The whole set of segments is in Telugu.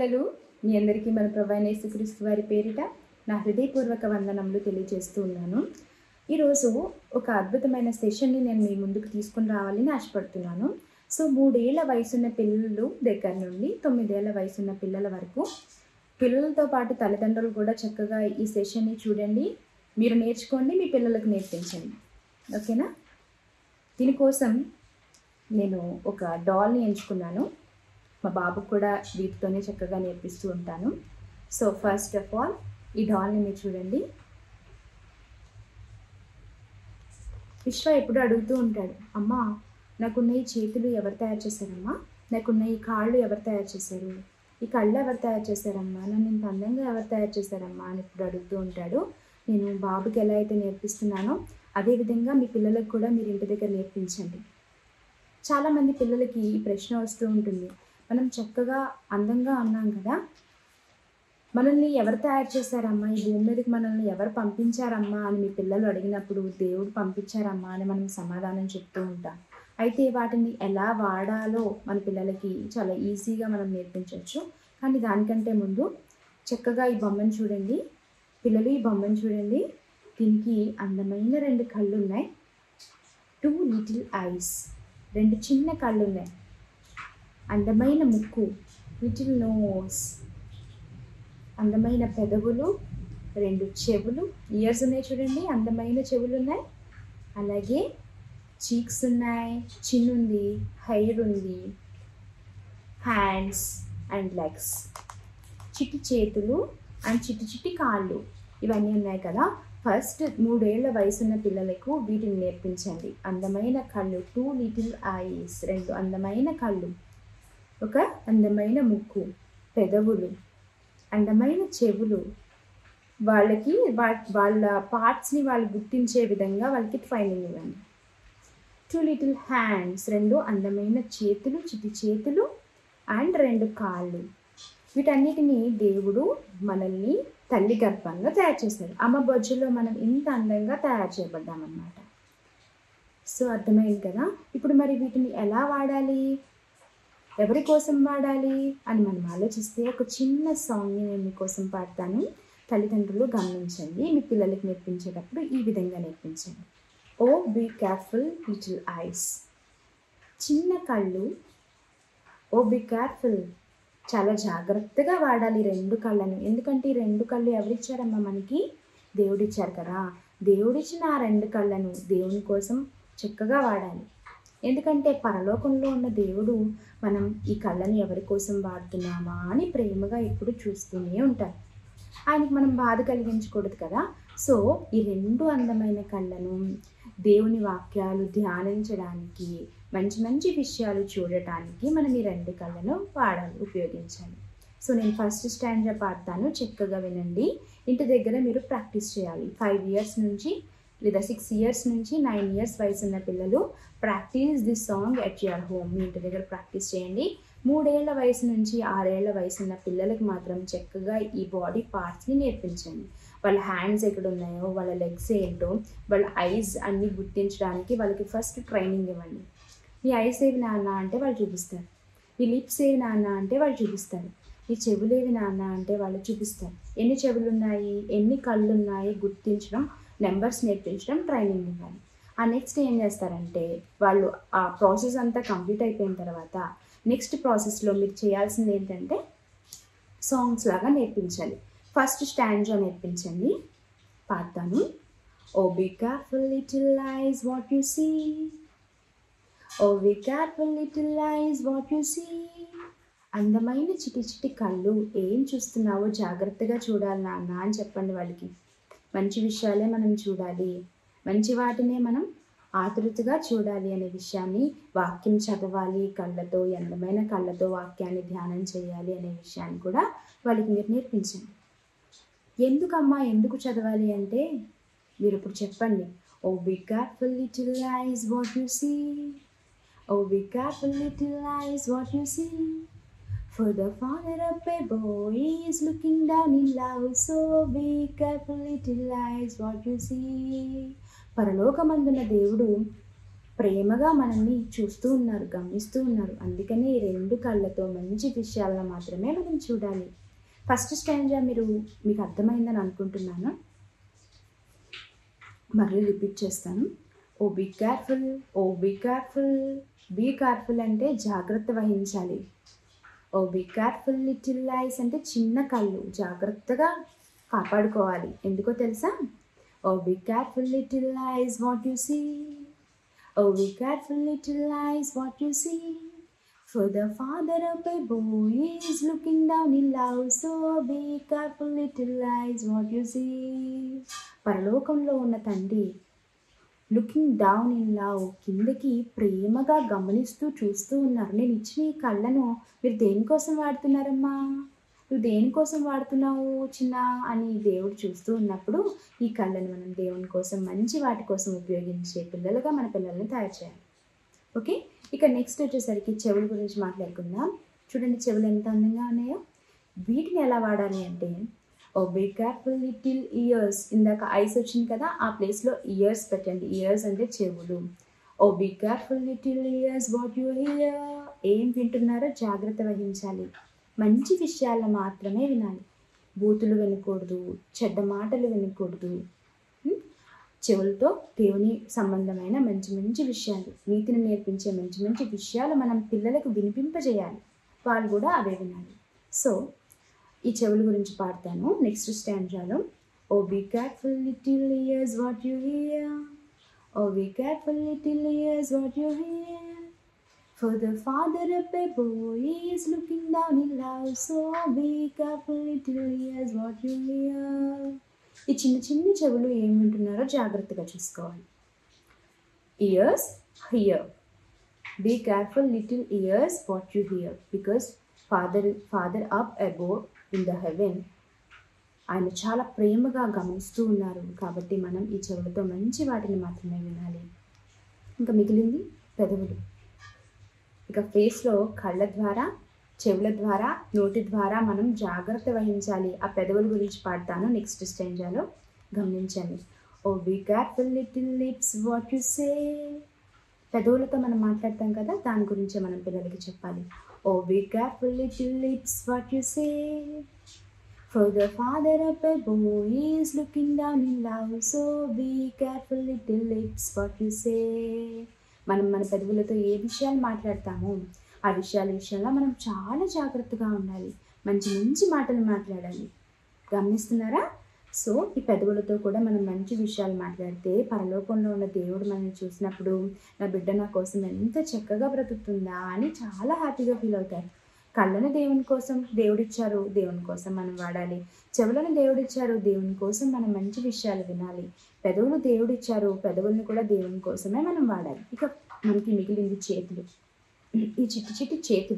పిల్లలు మీ అందరికీ మన ప్రభైన యేసుక్రీస్తు వారి పేరిట నా హృదయపూర్వక వందనములు తెలియజేస్తూ ఉన్నాను ఈరోజు ఒక అద్భుతమైన సెషన్ని నేను మీ ముందుకు తీసుకుని రావాలని ఆశపడుతున్నాను సో మూడేళ్ల వయసున్న పిల్లలు దగ్గర నుండి తొమ్మిదేళ్ల వయసున్న పిల్లల వరకు పిల్లలతో పాటు తల్లిదండ్రులు కూడా చక్కగా ఈ సెషన్ని చూడండి మీరు నేర్చుకోండి మీ పిల్లలకు నేర్పించండి ఓకేనా దీనికోసం నేను ఒక డాల్ని ఎంచుకున్నాను మా బాబుకు కూడా వీటితోనే చక్కగా నేర్పిస్తూ ఉంటాను సో ఫస్ట్ ఆఫ్ ఆల్ ఈ డాల్ని మీరు చూడండి విశ్వ ఎప్పుడు అడుగుతూ ఉంటాడు అమ్మా నాకున్న ఈ చేతులు ఎవరు తయారు చేశారమ్మా నాకున్న ఈ కాళ్ళు ఎవరు తయారు చేశారు ఈ కళ్ళు ఎవరు తయారు చేశారమ్మా నన్ను ఇంత అందంగా ఎవరు తయారు చేశారమ్మా అని ఇప్పుడు అడుగుతూ ఉంటాడు నేను బాబుకి ఎలా అయితే నేర్పిస్తున్నానో అదేవిధంగా మీ పిల్లలకు కూడా మీరు ఇంటి దగ్గర నేర్పించండి చాలామంది పిల్లలకి ఈ ప్రశ్న వస్తూ ఉంటుంది మనం చక్కగా అందంగా ఉన్నాం కదా మనల్ని ఎవరు తయారు చేశారమ్మా ఈ భూమి మీదకి మనల్ని ఎవరు పంపించారమ్మా అని మీ పిల్లలు అడిగినప్పుడు దేవుడు పంపించారమ్మా అని మనం సమాధానం చెప్తూ ఉంటాం అయితే వాటిని ఎలా వాడాలో మన పిల్లలకి చాలా ఈజీగా మనం నేర్పించవచ్చు కానీ దానికంటే ముందు చక్కగా ఈ బొమ్మను చూడండి పిల్లలు ఈ బొమ్మను చూడండి దీనికి అందమైన రెండు కళ్ళు ఉన్నాయి టూ లిటిల్ ఐస్ రెండు చిన్న కళ్ళు ఉన్నాయి అందమైన ముక్కు లిటిల్ నోస్ అందమైన పెదవులు రెండు చెవులు ఇయర్స్ ఉన్నాయి చూడండి అందమైన చెవులు ఉన్నాయి అలాగే చీక్స్ ఉన్నాయి చిన్ ఉంది హెయిర్ ఉంది హ్యాండ్స్ అండ్ లెగ్స్ చిట్టి చేతులు అండ్ చిట్టి చిట్టి కాళ్ళు ఇవన్నీ ఉన్నాయి కదా ఫస్ట్ మూడేళ్ల వయసున్న పిల్లలకు వీటిని నేర్పించండి అందమైన కళ్ళు టూ లిటిల్ ఐస్ రెండు అందమైన కళ్ళు ఒక అందమైన ముక్కు పెదవులు అందమైన చెవులు వాళ్ళకి వాళ్ళ పార్ట్స్ని వాళ్ళు గుర్తించే విధంగా వాళ్ళకి ట్రైనింగ్ ఇవ్వండి టూ లిటిల్ హ్యాండ్స్ రెండు అందమైన చేతులు చిటి చేతులు అండ్ రెండు కాళ్ళు వీటన్నిటిని దేవుడు మనల్ని తల్లి గర్భంగా తయారు చేశాడు అమ్మ బొజ్జులో మనం ఇంత అందంగా తయారు చేయబడ్డామన్నమాట సో అర్థమైంది కదా ఇప్పుడు మరి వీటిని ఎలా వాడాలి ఎవరి కోసం వాడాలి అని మనం ఆలోచిస్తే ఒక చిన్న సాంగ్ని నేను మీకోసం పాడతాను తల్లిదండ్రులు గమనించండి మీ పిల్లలకి నేర్పించేటప్పుడు ఈ విధంగా నేర్పించండి O be careful little eyes చిన్న కళ్ళు ఓ బీ కేర్ఫుల్ చాలా జాగ్రత్తగా వాడాలి రెండు కళ్ళను ఎందుకంటే ఈ రెండు కళ్ళు ఎవరిచ్చారమ్మా మనకి దేవుడిచ్చారు కదా దేవుడిచ్చిన ఆ రెండు కళ్ళను దేవుని కోసం చక్కగా వాడాలి ఎందుకంటే పరలోకంలో ఉన్న దేవుడు మనం ఈ కళ్ళని ఎవరి కోసం వాడుతున్నామా అని ప్రేమగా ఎప్పుడు చూస్తూనే ఉంటారు ఆయనకి మనం బాధ కలిగించకూడదు కదా సో ఈ రెండు అందమైన కళ్ళను దేవుని వాక్యాలు ధ్యానించడానికి మంచి మంచి విషయాలు చూడటానికి మనం ఈ రెండు కళ్ళను వాడాలి ఉపయోగించాలి సో నేను ఫస్ట్ స్టాండ్ పాడతాను చక్కగా వినండి ఇంటి దగ్గర మీరు ప్రాక్టీస్ చేయాలి ఫైవ్ ఇయర్స్ నుంచి లేదా సిక్స్ ఇయర్స్ నుంచి నైన్ ఇయర్స్ వయసు ఉన్న పిల్లలు practice this song at your home మీ ఇంటి దగ్గర ప్రాక్టీస్ చేయండి మూడేళ్ల వయసు నుంచి ఆరేళ్ల వయసు ఉన్న పిల్లలకు మాత్రం చక్కగా ఈ బాడీ పార్ట్స్ని నేర్పించండి వాళ్ళ హ్యాండ్స్ ఎక్కడ ఉన్నాయో వాళ్ళ లెగ్స్ ఏంటో వాళ్ళ ఐస్ అన్నీ గుర్తించడానికి వాళ్ళకి ఫస్ట్ ట్రైనింగ్ ఇవ్వండి ఈ ఐస్ ఏవి నాన్న అంటే వాళ్ళు చూపిస్తారు ఈ లిప్స్ ఏవి నాన్న అంటే వాళ్ళు చూపిస్తారు ఈ చెవులేవి నాన్న అంటే వాళ్ళు చూపిస్తారు ఎన్ని చెవులు ఉన్నాయి ఎన్ని కళ్ళు ఉన్నాయి గుర్తించడం నెంబర్స్ నేర్పించడం ట్రైనింగ్ ఇవ్వాలి ఆ నెక్స్ట్ ఏం చేస్తారంటే వాళ్ళు ఆ ప్రాసెస్ అంతా కంప్లీట్ అయిపోయిన తర్వాత నెక్స్ట్ ప్రాసెస్లో మీరు చేయాల్సింది ఏంటంటే సాంగ్స్ లాగా నేర్పించాలి ఫస్ట్ స్టాండ్లో నేర్పించండి పాడతాను O be careful little eyes what you see O be careful little eyes what you see అందమైన చిటి చిటి కళ్ళు ఏం చూస్తున్నావో జాగ్రత్తగా చూడాలి నాన్న అని చెప్పండి వాళ్ళకి మంచి విషయాలే మనం చూడాలి మంచి వాటినే మనం ఆతృతగా చూడాలి అనే విషయాన్ని వాక్యం చదవాలి కళ్ళతో అందమైన కళ్ళతో వాక్యాన్ని ధ్యానం చేయాలి అనే విషయాన్ని కూడా వాళ్ళకి మీరు నేర్పించండి ఎందుకమ్మా ఎందుకు చదవాలి అంటే మీరు ఇప్పుడు చెప్పండి O be careful little eyes what you see O be careful little eyes what you see For the father of a boy is looking down in love, so be careful little eyes what you see. పరలోకమందున దేవుడు ప్రేమగా మనల్ని చూస్తూ ఉన్నారు గమనిస్తూ ఉన్నారు అందుకనే ఈ రెండు కళ్ళతో మంచి విషయాలను మాత్రమే మనం చూడాలి ఫస్ట్ స్టాండ్జా మీరు మీకు అర్థమైందని అనుకుంటున్నాను మళ్ళీ రిపీట్ చేస్తాను O be careful O be careful be careful అంటే జాగ్రత్త వహించాలి O be careful little eyes అంటే చిన్న కళ్ళు జాగ్రత్తగా కాపాడుకోవాలి ఎందుకో తెలుసా O be careful little eyes what you see O be careful little eyes what you see For the father of a boy is looking down in love, so be careful, little eyes, what you see. పరలోకంలో ఉన్న తండ్రి లుకింగ్ డౌన్ ఇన్ లవ్ కిందకి ప్రేమగా గమనిస్తూ చూస్తూ ఉన్నారు నేను ఇచ్చిన ఈ కళ్ళను మీరు దేనికోసం వాడుతున్నారమ్మా నువ్వు దేనికోసం వాడుతున్నావు చిన్న అని దేవుడు చూస్తూ ఉన్నప్పుడు ఈ కళ్ళను మనం దేవుని కోసం మంచి వాటి కోసం ఉపయోగించే పిల్లలుగా మన పిల్లల్ని తయారు చేయాలి ఓకే ఇక నెక్స్ట్ వచ్చేసరికి చెవుల గురించి మాట్లాడుకుందాం చూడండి చెవులు ఎంత అందంగా ఉన్నాయో వీటిని ఎలా వాడాలి అంటే O be careful little ears ఇందాక ఐస్ వచ్చింది కదా ఆ ప్లేస్లో ఇయర్స్ పెట్టండి ఇయర్స్ అంటే చెవులు O be careful little ears what you hear ఏం వింటున్నారో జాగ్రత్త వహించాలి మంచి విషయాలను మాత్రమే వినాలి బూతులు వినకూడదు చెడ్డ మాటలు వినకూడదు ఉం? చెవులతో దేవుని సంబంధమైన మంచి మంచి విషయాలు నీతిని నేర్పించే మంచి మంచి విషయాలు మనం పిల్లలకు వినిపింపజేయాలి వాళ్ళు కూడా అవే వినాలి సో ఈ చెవుల గురించి పాడతాను నెక్స్ట్ స్టాండ్రాలో O be careful little ears what you hear O be careful little ears what you hear For the father of a boy is looking down in love, so be careful little ears what you hear. ఈ చిన్న చిన్న చెవులు ఏం వింటున్నారో జాగ్రత్తగా చూసుకోవాలి ears hear be careful little ears what you hear because father father up above in the heaven ఆయన చాలా ప్రేమగా గమనిస్తూ ఉన్నారు కాబట్టి మనం ఈ చెవులతో మంచి వాటిని మాత్రమే వినాలి ఇంకా మిగిలింది పెదవులు ఇక ఫేస్లో కళ్ళ ద్వారా చెవుల ద్వారా నోటి ద్వారా మనం జాగ్రత్త వహించాలి ఆ పెదవుల గురించి పాడతాను నెక్స్ట్ స్టేంజాలో గమనించండి O be careful little lips what you say పెదవులతో మనం మాట్లాడతాం కదా దాని గురించే మనం పిల్లలకి చెప్పాలి O be careful little lips what you say For the father of a boy is looking down in love, so be careful little lips what you say. మనం మన పెదవులతో ఏ విషయాలు మాట్లాడతామో ఆ విషయాల విషయంలో మనం చాలా జాగ్రత్తగా ఉండాలి మంచి మంచి మాటలు మాట్లాడాలి గమనిస్తున్నారా సో ఈ పెదవులతో కూడా మనం మంచి విషయాలు మాట్లాడితే పరలోకంలో ఉన్న దేవుడు మనల్ని చూసినప్పుడు నా బిడ్డ నా కోసం ఎంత చక్కగా బ్రతుకుతుందా అని చాలా హ్యాపీగా ఫీల్ అవుతారు కళ్ళను దేవుని కోసం దేవుడిచ్చారు దేవుని కోసం మనం వాడాలి చెవులను దేవుడిచ్చారు దేవుని కోసం మనం మంచి విషయాలు వినాలి పెదవులు దేవుడిచ్చారు పెదవులను కూడా దేవుని కోసమే మనం వాడాలి ఇక మనకి మిగిలింది చేతులు ఈ చిట్టి చిట్టి చేతులు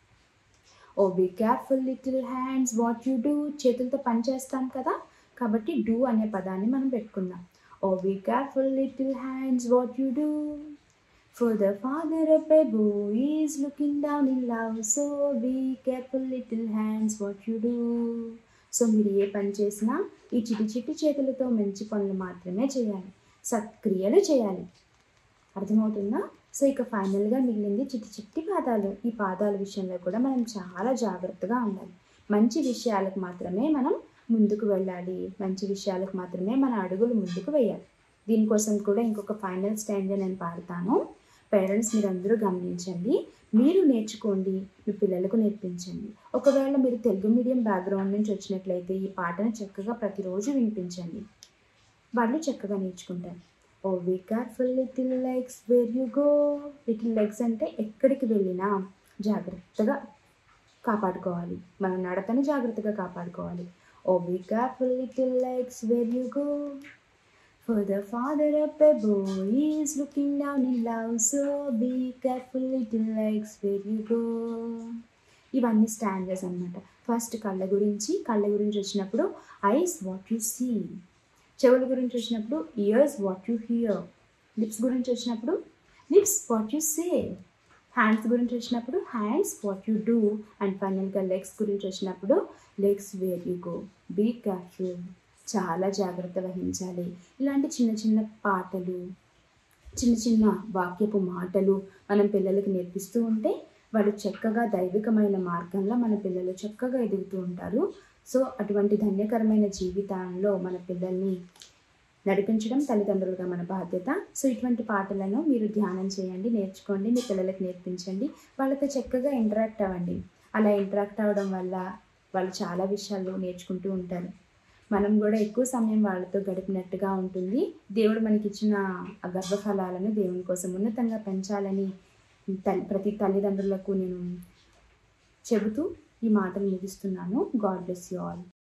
O be careful little hands what you do చేతులతో పని చేస్తాం కదా కాబట్టి డూ అనే పదాన్ని మనం పెట్టుకుందాం O be careful little hands what you do For the father of a boy is looking down in love, so be careful little hands what you do. So మీరు ఏ పని చేసినా ఈ చిటి చిట్టి చేతులతో మంచి పనులు మాత్రమే చేయాలి సత్క్రియలు చేయాలి అర్థమవుతుందా సో ఇక ఫైనల్గా మిగిలింది చిట్టి చిట్టి పాదాలు ఈ పాదాల విషయంలో కూడా మనం చాలా జాగ్రత్తగా ఉండాలి మంచి విషయాలకు మాత్రమే మనం ముందుకు వెళ్ళాలి మంచి విషయాలకు మాత్రమే మన అడుగులు ముందుకు వేయాలి దీనికోసం కూడా ఇంకొక ఫైనల్ స్టాండ్ నేను పాడతాను పేరెంట్స్ మీరు అందరూ గమనించండి మీరు నేర్చుకోండి మీ పిల్లలకు నేర్పించండి ఒకవేళ మీరు తెలుగు మీడియం బ్యాక్గ్రౌండ్ నుంచి వచ్చినట్లయితే ఈ పాటను చక్కగా ప్రతిరోజు వినిపించండి వాళ్ళు చక్కగా నేర్చుకుంటారు O be careful little legs where you go little legs అంటే ఎక్కడికి వెళ్ళినా జాగ్రత్తగా కాపాడుకోవాలి మన నడతని జాగ్రత్తగా కాపాడుకోవాలి O be careful little legs where you go For the father of a boy is looking down in love, so be careful little legs where you go. ఇవన్నీ స్టాండర్డ్స్ అనమాట ఫస్ట్ కళ్ళ గురించి కళ్ళ గురించి వచ్చినప్పుడు ఐస్ వాట్ యు సీ చెవుల గురించి వచ్చినప్పుడు ears what you hear lips గురించి వచ్చినప్పుడు lips what you say hands గురించి వచ్చినప్పుడు hands what you do and ఫైనల్గా లెగ్స్ గురించి వచ్చినప్పుడు legs where you go be careful చాలా జాగ్రత్త వహించాలి ఇలాంటి చిన్న చిన్న పాటలు చిన్న చిన్న వాక్యపు మాటలు మనం పిల్లలకి నేర్పిస్తూ ఉంటే వాళ్ళు చక్కగా దైవికమైన మార్గంలో మన పిల్లలు చక్కగా ఎదుగుతూ ఉంటారు సో అటువంటి ధన్యకరమైన జీవితంలో మన పిల్లల్ని నడిపించడం తల్లిదండ్రులుగా మన బాధ్యత సో ఇటువంటి పాటలను మీరు ధ్యానం చేయండి నేర్చుకోండి మీ పిల్లలకు నేర్పించండి వాళ్ళతో చక్కగా ఇంటరాక్ట్ అవ్వండి అలా ఇంటరాక్ట్ అవ్వడం వల్ల వాళ్ళు చాలా విషయాలు నేర్చుకుంటూ ఉంటారు మనం కూడా ఎక్కువ సమయం వాళ్ళతో గడిపినట్టుగా ఉంటుంది దేవుడు మనకిచ్చిన ఆ గర్భఫలాలను దేవుని కోసం ఉన్నతంగా పెంచాలని తల్లి ప్రతి తల్లిదండ్రులకు నేను చెబుతూ ఈ మాటలు ముగిస్తున్నాను గాడ్ బ్లెస్ యూ ఆల్